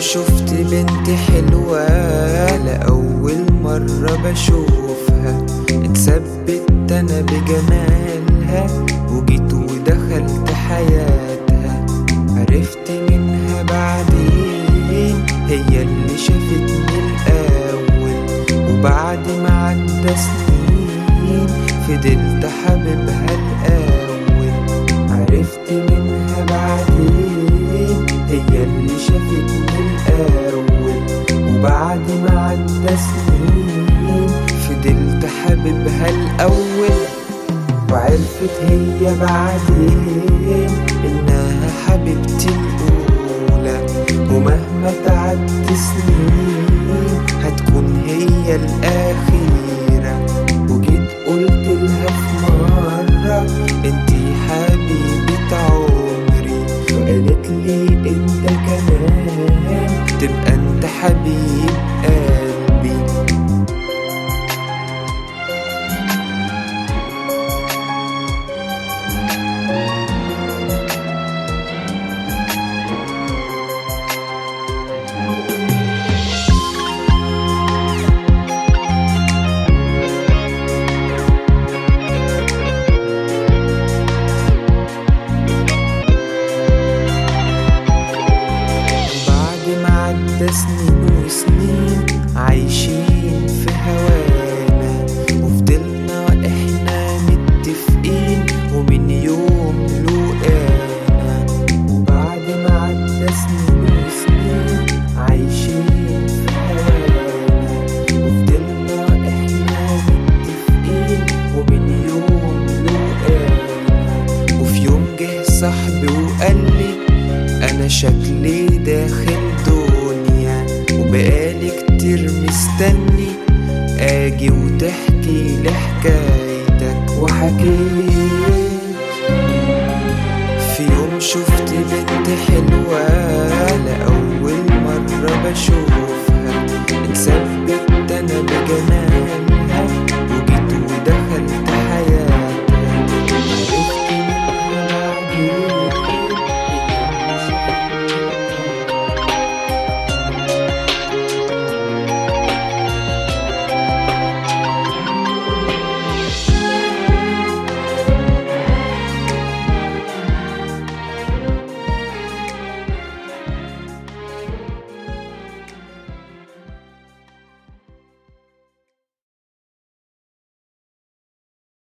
شفت بنت حلوة لأول مرة بشوفها اتثبت أنا بجمالها وجيت ودخلت حياتها عرفت منها بعدين هي اللي شافتني الأول وبعد ما عدى سنين فضلت حبيبها الأول عرفت منها بعدين هي اللي شافتني الأول وبعد ما عدى سنين فضلت حبيبها الأول وعرفت هي بعدين إنها حبيبتي الأولى ومهما تعدي سنين هتكون هي الأخيرة وجيت قلت لها في مرة انتي حبيبة عمري وقالت لي انت كمان تبقى انت حبيب قلبي بعد ما عدى سنين وسنين عايشين في هوانا وفضلنا احنا متفقين ومن يوم لقانا وبعد ما عدى سنين وسنين عايشين في هوانا وفضلنا احنا متفقين ومن يوم لقانا وفي يوم جه صاحبي وقال لي انا شكلي داخل دنيا وبقالي كتير مستني اجي وتحكي لي حكايتك وحكيت في يوم شفت بنت حلوة لأول مرة بشوف